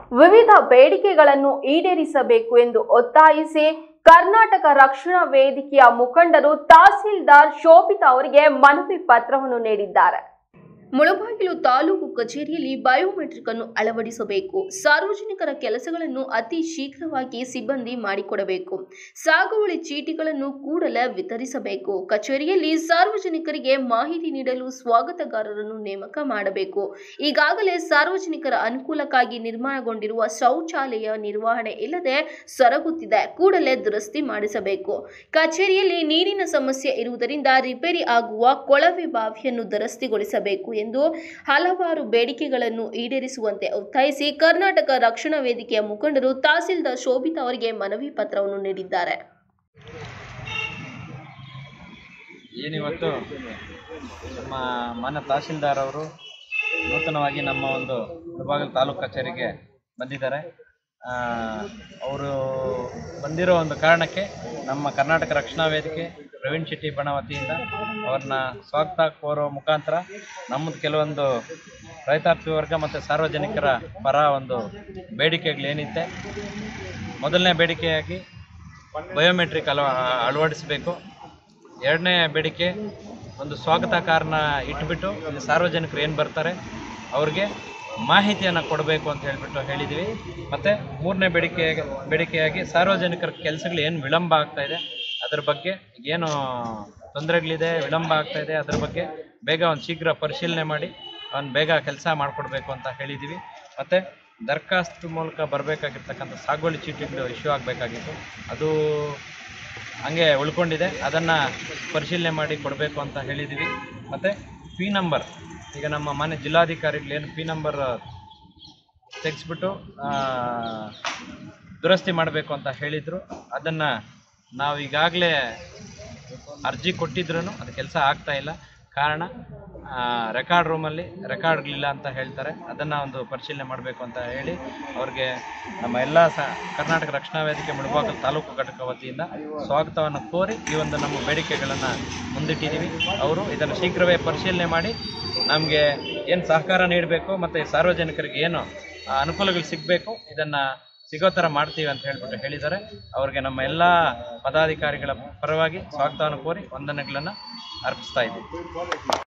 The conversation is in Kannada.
ವಿವಿಧ ಬೇಡಿಕೆಗಳನ್ನು ಈಡೇರಿಸಬೇಕು ಎಂದು ಒತ್ತಾಯಿಸಿ ಕರ್ನಾಟಕ ರಕ್ಷಣಾ ವೇದಿಕೆಯ ಮುಖಂಡರು ತಹಸೀಲ್ದಾರ್ ಶೋಭಿತಾ ಅವರಿಗೆ ಮನವಿ ಪತ್ರವನ್ನು ನೀಡಿದ್ದಾರೆ ಮುಳಬಾಗಿಲು ತಾಲೂಕು ಕಚೇರಿಯಲ್ಲಿ ಬಯೋಮೆಟ್ರಿಕ್ ಅನ್ನು ಅಳವಡಿಸಬೇಕು ಸಾರ್ವಜನಿಕರ ಕೆಲಸಗಳನ್ನು ಅತಿ ಶೀಘ್ರವಾಗಿ ಸಿಬ್ಬಂದಿ ಮಾಡಿಕೊಡಬೇಕು ಸಾಗುವಳಿ ಚೀಟಿಗಳನ್ನು ಕೂಡಲೇ ವಿತರಿಸಬೇಕು ಕಚೇರಿಯಲ್ಲಿ ಸಾರ್ವಜನಿಕರಿಗೆ ಮಾಹಿತಿ ನೀಡಲು ಸ್ವಾಗತಗಾರರನ್ನು ನೇಮಕ ಮಾಡಬೇಕು ಈಗಾಗಲೇ ಸಾರ್ವಜನಿಕರ ಅನುಕೂಲಕ್ಕಾಗಿ ನಿರ್ಮಾಣಗೊಂಡಿರುವ ಶೌಚಾಲಯ ನಿರ್ವಹಣೆ ಇಲ್ಲದೆ ಸೊರಗುತ್ತಿದೆ ಕೂಡಲೇ ದುರಸ್ತಿ ಮಾಡಿಸಬೇಕು ಕಚೇರಿಯಲ್ಲಿ ನೀರಿನ ಸಮಸ್ಯೆ ಇರುವುದರಿಂದ ರಿಪೇರಿ ಆಗುವ ಕೊಳವೆ ಬಾವಿಯನ್ನು ದುರಸ್ತಿಗೊಳಿಸಬೇಕು ಎಂದು ಹಲವಾರು ಬೇಡಿಕೆಗಳನ್ನು ಈಡೇರಿಸುವಂತೆ ಒತ್ತಾಯಿಸಿ ಕರ್ನಾಟಕ ರಕ್ಷಣಾ ವೇದಿಕೆಯ ಮುಖಂಡರು ತಹಸೀಲ್ದಾರ್ ಶೋಭಿತಾ ಅವರಿಗೆ ಮನವಿ ಪತ್ರವನ್ನು ನೀಡಿದ್ದಾರೆ ಏನಿವತ್ತು ನಮ್ಮ ಮಾನ್ಯ ತಹಸೀಲ್ದಾರ್ ಅವರು ನೂತನವಾಗಿ ನಮ್ಮ ಒಂದು ಮುಳಬಾಗಿಲು ತಾಲೂಕು ಕಚೇರಿಗೆ ಬಂದಿದ್ದಾರೆ ಅವರು ಬಂದಿರೋ ಒಂದು ಕಾರಣಕ್ಕೆ ನಮ್ಮ ಕರ್ನಾಟಕ ರಕ್ಷಣಾ ವೇದಿಕೆ ಪ್ರವೀಣ್ ಶೆಟ್ಟಿ ಬಣ ವತಿಯಿಂದ ಅವ್ರನ್ನ ಸ್ವಾಗತ ಕೋರೋ ಮುಖಾಂತರ ನಮ್ಮದು ಕೆಲವೊಂದು ರೈತಾಪಿ ವರ್ಗ ಮತ್ತು ಸಾರ್ವಜನಿಕರ ಪರ ಒಂದು ಬೇಡಿಕೆಗಳೇನಿದೆ ಮೊದಲನೇ ಬೇಡಿಕೆಯಾಗಿ ಬಯೋಮೆಟ್ರಿಕ್ ಅಳವ ಅಳವಡಿಸಬೇಕು ಎರಡನೇ ಬೇಡಿಕೆ ಒಂದು ಸ್ವಾಗತ ಕಾರ್ನ ಇಟ್ಬಿಟ್ಟು ಇಲ್ಲಿ ಸಾರ್ವಜನಿಕರು ಏನು ಬರ್ತಾರೆ ಅವ್ರಿಗೆ ಮಾಹಿತಿಯನ್ನು ಕೊಡಬೇಕು ಅಂತ ಹೇಳ್ಬಿಟ್ಟು ಹೇಳಿದ್ವಿ ಮತ್ತು ಮೂರನೇ ಬೇಡಿಕೆ ಬೇಡಿಕೆಯಾಗಿ ಸಾರ್ವಜನಿಕರ ಕೆಲಸಗಳು ಏನು ವಿಳಂಬ ಆಗ್ತಾ ಇದೆ ಅದ್ರ ಬಗ್ಗೆ ಏನು ತೊಂದರೆಗಳಿದೆ ವಿಳಂಬ ಆಗ್ತಾ ಇದೆ ಅದ್ರ ಬಗ್ಗೆ ಬೇಗ ಒಂದು ಶೀಘ್ರ ಪರಿಶೀಲನೆ ಮಾಡಿ ಅವ್ನು ಬೇಗ ಕೆಲಸ ಮಾಡಿಕೊಡ್ಬೇಕು ಅಂತ ಹೇಳಿದ್ದೀವಿ ಮತ್ತು ದರಖಾಸ್ತು ಮೂಲಕ ಬರಬೇಕಾಗಿರ್ತಕ್ಕಂಥ ಸಾಗುವಳಿ ಚೀಟಿಗಳು ಇಶ್ಯೂ ಆಗಬೇಕಾಗಿತ್ತು ಅದು ಹಂಗೆ ಉಳ್ಕೊಂಡಿದೆ ಅದನ್ನು ಪರಿಶೀಲನೆ ಮಾಡಿ ಕೊಡಬೇಕು ಅಂತ ಹೇಳಿದ್ದೀವಿ ಮತ್ತು ಪಿ ನಂಬರ್ ಈಗ ನಮ್ಮ ಮಾನ್ಯ ಜಿಲ್ಲಾಧಿಕಾರಿಗಳು ಏನು ಪಿ ನಂಬರ್ ತೆಗೆಸ್ಬಿಟ್ಟು ದುರಸ್ತಿ ಮಾಡಬೇಕು ಅಂತ ಹೇಳಿದರು ಅದನ್ನು ನಾವು ಈಗಾಗಲೇ ಅರ್ಜಿ ಕೊಟ್ಟಿದ್ರೂ ಅದು ಕೆಲಸ ಆಗ್ತಾ ಇಲ್ಲ ಕಾರಣ ರೆಕಾರ್ಡ್ ರೂಮಲ್ಲಿ ರೆಕಾರ್ಡ್ಗಳಿಲ್ಲ ಅಂತ ಹೇಳ್ತಾರೆ ಅದನ್ನು ಒಂದು ಪರಿಶೀಲನೆ ಮಾಡಬೇಕು ಅಂತ ಹೇಳಿ ಅವ್ರಿಗೆ ನಮ್ಮ ಎಲ್ಲ ಸ ಕರ್ನಾಟಕ ರಕ್ಷಣಾ ವೇದಿಕೆ ಮುಳಬಾಗಿಲು ತಾಲೂಕು ಘಟಕ ವತಿಯಿಂದ ಸ್ವಾಗತವನ್ನು ಕೋರಿ ಈ ಒಂದು ನಮ್ಮ ಬೇಡಿಕೆಗಳನ್ನು ಮುಂದಿಟ್ಟಿದ್ದೀವಿ ಅವರು ಇದನ್ನು ಶೀಘ್ರವೇ ಪರಿಶೀಲನೆ ಮಾಡಿ ನಮಗೆ ಏನು ಸಹಕಾರ ನೀಡಬೇಕು ಮತ್ತು ಸಾರ್ವಜನಿಕರಿಗೆ ಏನು ಆ, ಅನುಕೂಲಗಳು ಸಿಗಬೇಕು ಇದನ್ನು ಸಿಗೋ ಥರ ಮಾಡ್ತೀವಿ ಅಂತ ಹೇಳ್ಬಿಟ್ಟು ಹೇಳಿದ್ದಾರೆ ಅವ್ರಿಗೆ ನಮ್ಮ ಎಲ್ಲ ಪದಾಧಿಕಾರಿಗಳ ಪರವಾಗಿ ಸ್ವಾಗತವನ್ನು ಕೋರಿ ವಂದನೆಗಳನ್ನು ಅರ್ಪಿಸ್ತಾ ಇದ್ದೀವಿ